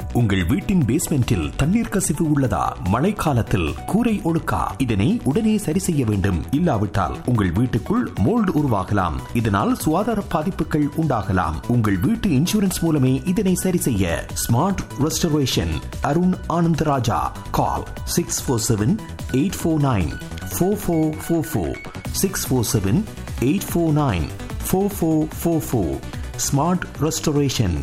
உங்கள் வீட்டின் பேஸ்மெண்டில் தண்ணீர் கசிவு உள்ளதா மழைக்காலத்தில் கூரை ஒழுக்கா இதனை உடனே சரி செய்ய வேண்டும் இல்லாவிட்டால் உங்கள் வீட்டுக்குள் மோல்டு உருவாகலாம் இதனால் சுகாதார பாதிப்புகள் உண்டாகலாம் உங்கள் வீட்டு இன்சூரன்ஸ் மூலமே இதனை சரி செய்ய smart restoration Arun Anandaraja call six four seven eight four nine four four four four six four seven eight four nine four four four four smart restoration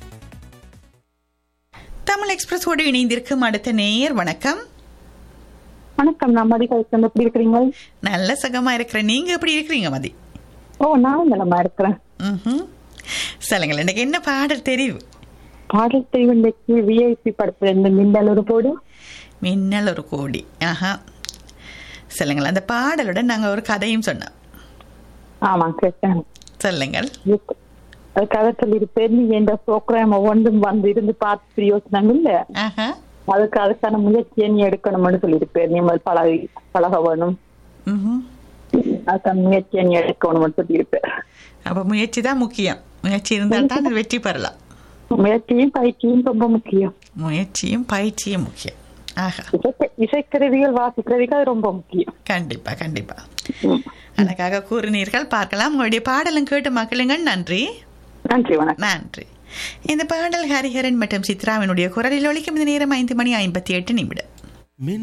Tamil எக்ஸ்பிரஸோடு இணைந்திருக்கும் அடுத்த நேயர் வணக்கம் வணக்கம் நான் மதி கழிச்சன் எப்படி இருக்கிறீங்க நல்ல சுகமா இருக்கிறேன் நீங்க எப்படி இருக்கிறீங்க மதி ஓ நான் நலமா இருக்கிறேன் ம்ஹும். சொல்லுங்கள் எனக்கு என்ன பாடல் தெரிவு பாடல் தெரிவிக்கு விஐபி படத்துல இந்த மின்னல் ஒரு போடு மின்னல் ஒரு கோடி ஆஹா சொல்லுங்கள் அந்த பாடலுடன் நாங்க ஒரு கதையும் சொன்னோம் ஆமா கேட்டேன் சொல்லுங்கள் அதுக்காக சொல்லியிருப்பேன் நீ எந்த ப்ரோக்ராம் ஒவ்வொன்றும் வந்து இருந்து பார்த்து பிரயோசனம் இல்ல ஆஹா அதுக்கு அதுக்கான முயற்சியை நீ எடுக்கணும்னு சொல்லியிருப்பேன் நீ முதல் பழகி பழக வேணும் ம்ஹும். அதுக்கான முயற்சியை நீ எடுக்கணும்னு சொல்லியிருப்பேன் அப்ப முயற்சி தான் முக்கியம் முயற்சி இருந்தால் தான் அது வெற்றி பெறலாம் முயற்சியும் பயிற்சியும் ரொம்ப முக்கியம் முயற்சியும் பயிற்சியும் முக்கியம் ஆஹா இசை இசைக்கருவிகள் வாசிக்கிறதுக்கு ரொம்ப முக்கியம் கண்டிப்பா கண்டிப்பா ம். அதற்காக கூறினீர்கள் பார்க்கலாம் உங்களுடைய பாடலும் கேட்டு மக்களுங்கள் நன்றி நன்றி வணக்கம் நன்றி இந்த பாடல் ஹரிஹரன் மற்றும் சித்ராவினுடைய குரலில் ஒலிக்கும் இந்த நேரம் ஐந்து மணி ஐம்பத்தி எட்டு நிமிடம்